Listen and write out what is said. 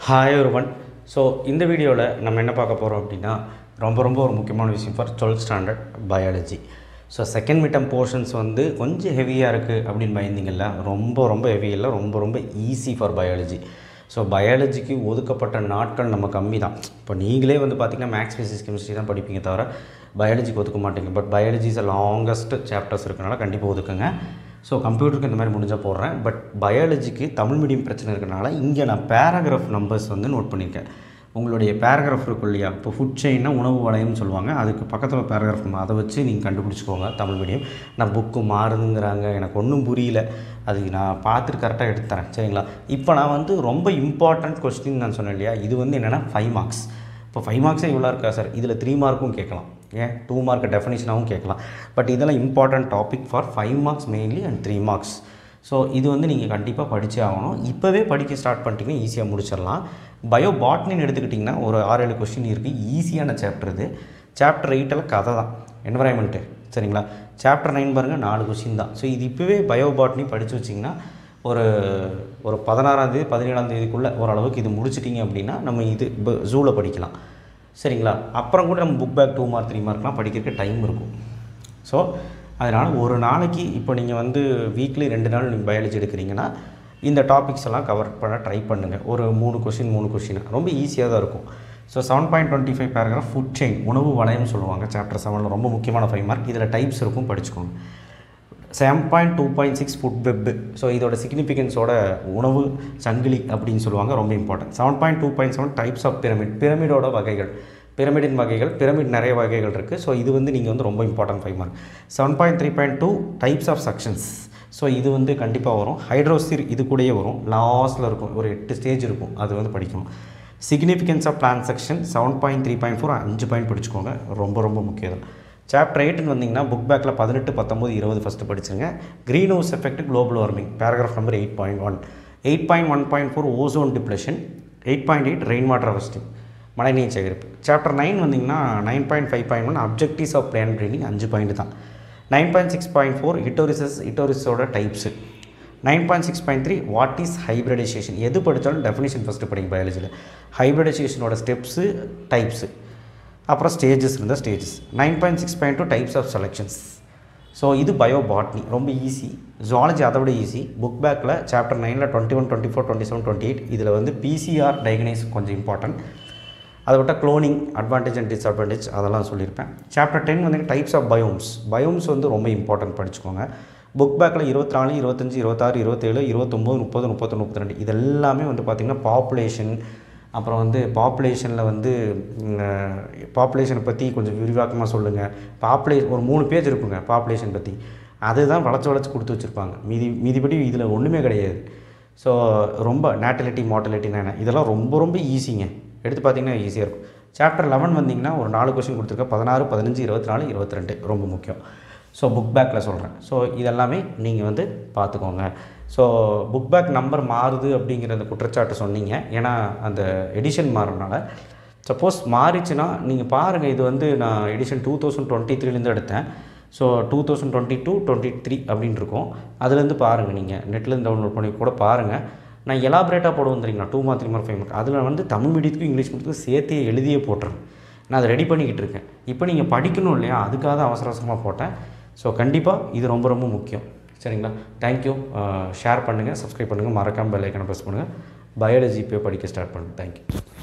hi ஒருவன் so இந்த வீடியோவில் நம்ம என்ன பார்க்க போகிறோம் அப்படின்னா ரொம்ப ரொம்ப ஒரு முக்கியமான விஷயம் for twelfth standard biology so second midterm portions வந்து கொஞ்சம் ஹெவியாக இருக்குது அப்படின்னு பயந்தீங்கல்ல ரொம்ப ரொம்ப ஹெவி இல்லை ரொம்ப ரொம்ப ஈஸி ஃபார் பயாலஜி ஸோ பயாலஜிக்கு ஒதுக்கப்பட்ட நாட்கள் நம்ம கம்மி தான் இப்போ நீங்களே வந்து பார்த்திங்கன்னா மேக்ஸ் ஃபிசிக்ஸ் கெமிஸ்ட்ரி தான் படிப்பீங்க தவிர பயாலஜிக்கு ஒதுக்க மாட்டீங்க but biology is longest chapters இருக்கனால கண்டிப்பாக ஒதுக்குங்க ஸோ கம்ப்யூட்டருக்கு இந்த மாதிரி முடிஞ்சால் போடுறேன் பட் பயாலஜிக்கு தமிழ் மீடியம் பிரச்சனை இருக்கனால இங்கே நான் பேராகிராஃப் நம்பர்ஸ் வந்து நோட் பண்ணியிருக்கேன் உங்களுடைய பேராகிராஃப் இருக்கும் இல்லையா இப்போ ஃபுட் செயின்னா உணவு வளையம்னு சொல்லுவாங்க அதுக்கு பக்கத்தில் பேராகிராஃப் நம்ம அதை வச்சு நீங்கள் கண்டுபிடிச்சிக்கோங்க தமிழ் மீடியம் நான் புக்கு மாறுதுங்கிறாங்க எனக்கு ஒன்றும் புரியல அது நான் பார்த்துட்டு கரெக்டாக எடுத்து தரேன் சரிங்களா இப்போ நான் வந்து ரொம்ப இம்பார்ட்டண்ட் கொஸ்டின் நான் சொன்னேன் இல்லையா இது வந்து என்னென்னா ஃபைவ் மார்க்ஸ் இப்போ ஃபைவ் மார்க்ஸே இவ்வளோ இருக்கா சார் இதில் த்ரீ மார்க்கும் கேட்கலாம் ஏன் டூ மார்க் டெஃபினேஷனாகவும் கேட்கலாம் பட் இதெல்லாம் important topic for five marks mainly and three marks so இது வந்து நீங்கள் கண்டிப்பாக படித்தே ஆகணும் இப்போவே படிக்க ஸ்டார்ட் பண்ணிட்டீங்கன்னா ஈஸியாக முடிச்சிடலாம் பயோ பாட்னின்னு எடுத்துக்கிட்டிங்கன்னா ஒரு ஆறு ஏழு கொஸ்டின் இருக்குது ஈஸியான சாப்டர் இது சாப்டர் எயிட்டில் கதை தான் என்வரான்மெண்ட்டு சரிங்களா சாப்டர் நைன் பாருங்கள் நாலு கொஸ்டின் தான் ஸோ இது இப்போவே பயோ பாட்னி படித்து வச்சிங்கன்னா ஒரு ஒரு பதினாறாம் தேதி பதினேழாம் தேதிக்குள்ளே ஓரளவுக்கு இது முடிச்சிட்டிங்க அப்படின்னா நம்ம இது இப்போ ஜூவில் படிக்கலாம் சரிங்களா அப்புறம் கூட நம்ம book back two mark three மார்க்லாம் படிக்கிறதுக்கு டைம் இருக்கும் ஸோ அதனால் ஒரு நாளைக்கு இப்போ நீங்கள் வந்து வீக்லி ரெண்டு நாள் நீங்கள் பயாலஜி எடுக்கிறீங்கன்னா இந்த டாபிக்ஸ் எல்லாம் கவர் பண்ண ட்ரை பண்ணுங்கள் ஒரு மூணு கொஷின் மூணு கொஷின் ரொம்ப ஈஸியாக தான் இருக்கும் so seven point twenty five paragraph food chain உணவு வளையம் சொல்லுவாங்க சாப்டர் செவனில் ரொம்ப முக்கியமான ஃபைவ் மார்க் இதில் டைப்ஸ் இருக்கும் படிச்சுக்கோங்க seven point two point six food web so இதோட சிக்னிஃபிகன்ஸோட உணவு சங்கிலி அப்படின்னு சொல்லுவாங்க ரொம்ப important seven point two point seven types of pyramid பிரமிடோட வகைகள் பிரமிடின் வகைகள் பிரமிட் நிறைய வகைகள் இருக்குது ஸோ இது வந்து நீங்கள் வந்து ரொம்ப important five mark seven point three point two types of sections so இது வந்து கண்டிப்பாக வரும் ஹைட்ரோசிர் இது கூடயே வரும் லாஸ்ட்டில் இருக்கும் ஒரு எட்டு ஸ்டேஜ் இருக்கும் அது வந்து படிக்கணும் significance of transaction seven point three point four அஞ்சு பாயிண்ட் படிச்சுக்கோங்க ரொம்ப ரொம்ப முக்கியம் சாப்டர் எயிட்னு வந்தீங்கன்னா புக் பேக்கில் பதினெட்டு பத்தொம்பது இருபது ஃபஸ்ட்டு படிச்சுங்க green house effect global warming paragraph number eight point one eight point one point four ozone depletion eight point eight rain water harvesting மழைநீர் சேகரிப்பு சாப்டர் நைன் வந்தீங்கன்னா nine point five point one objectives of plan training அஞ்சு point தான் nine point six point four heterosis இட்டோரிஸோட types nine point six point three what is hybridization எது படித்தாலும் definition first படிங்க பயாலஜியில் ஹைப்ரிடைசேஷனோட ஸ்டெப்ஸு டைப்ஸு அப்புறம் ஸ்டேஜஸ் இருந்தால் stages nine point six point two types of selections so இது பயோ பாட்னி ரொம்ப ஈஸி ஜுவாலஜி அதை விட ஈஸி புக் பேக்கில் சாப்டர் நைனில் twenty one twenty four twenty seven twenty eight இதில் வந்து பிசிஆர் டயக்னைஸ் கொஞ்சம் இம்பார்ட்டன்ட் அதை விட்ட க்ளோனிங் அட்வான்டேஜ் அண்ட் டிஸ்அட்வான்டேஜ் அதெல்லாம் சொல்லியிருப்பேன் சாப்டர் டென் வந்து டைப்ஸ் ஆஃப் பயோம்ஸ் பயோம்ஸ் வந்து ரொம்ப இம்பார்ட்டன்ட் படிச்சுக்கோங்க புக் பேக்கில் இருபத்தி நாலு இருபத்தஞ்சி இருபத்தாறு இருபத்தேழு இருபத்தொம்போது முப்பது முப்பத்தொன்று முப்பத்தி ரெண்டு இது எல்லாமே வந்து பார்த்திங்கன்னா பாப்புலேஷன் அப்புறம் வந்து பாப்புலேஷனில் வந்து பாப்புலேஷனை பற்றி கொஞ்சம் விரிவாக்கமாக சொல்லுங்கள் பாப்புலே ஒரு மூணு பேஜ் இருக்குங்க பாப்புலேஷன் பற்றி அதுதான் வளைச்சி வளைச்சி கொடுத்து வச்சுருப்பாங்க மீதி மீதிபடி இதில் ஒன்றுமே கிடையாது ஸோ ரொம்ப நேட்டலிட்டி மார்டலிட்டினா என்ன இதெல்லாம் ரொம்ப ரொம்ப ஈஸிங்க எடுத்து பார்த்தீங்கன்னா ஈஸியாக இருக்கும் சாப்டர் லெவன் வந்தீங்கன்னா ஒரு நாலு கொஸ்டின் கொடுத்துருக்கேன் பதினாறு பதினஞ்சு இருபத்தி நாலு இருபத்தி ரெண்டு ரொம்ப முக்கியம் ஸோ புக் பேக்கில் சொல்கிறேன் ஸோ இதெல்லாமே நீங்கள் வந்து பார்த்துக்கோங்க ஸோ புக் பேக் நம்பர் மாறுது அப்படிங்கிற அந்த குற்றச்சாட்டு சொன்னீங்க ஏன்னா அந்த எடிஷன் மாறுறதுனால சப்போஸ் மாறிச்சுன்னா நீங்கள் பாருங்கள் இது வந்து நான் எடிஷன் டூ தௌசண்ட் டுவெண்ட்டி த்ரீலேருந்து எடுத்தேன் so two thousand twenty two twenty three அப்படின்னு இருக்கும் அதுலேருந்து பாருங்கள் நீங்கள் நெட்லேருந்து டவுன்லோட் பண்ணி கூட பாருங்கள் நான் எலாபரேட்டாக போடுவோம் தெரியுங்களா two mark three mark five mark அதில் வந்து தமிழ் மீடியத்துக்கும் இங்கிலீஷ் மீடியத்துக்கும் சேர்த்து எழுதியே போட்டுறேன் நான் அதை ரெடி பண்ணிக்கிட்டு இருக்கேன் இப்போ நீங்கள் படிக்கணும் இல்லையா அதுக்காக தான் அவசர அவசரமாக போட்டேன் ஸோ கண்டிப்பாக இது ரொம்ப ரொம்ப முக்கியம் சரிங்களா தேங்க்யூ ஷேர் பண்ணுங்கள் சப்ஸ்கிரைப் பண்ணுங்கள் மறக்காமல் பெல் ஐக்கனை ப்ரெஸ் பண்ணுங்கள் பயாலஜி இப்போ படிக்க ஸ்டார்ட் பண்ணுங்கள் தேங்க்யூ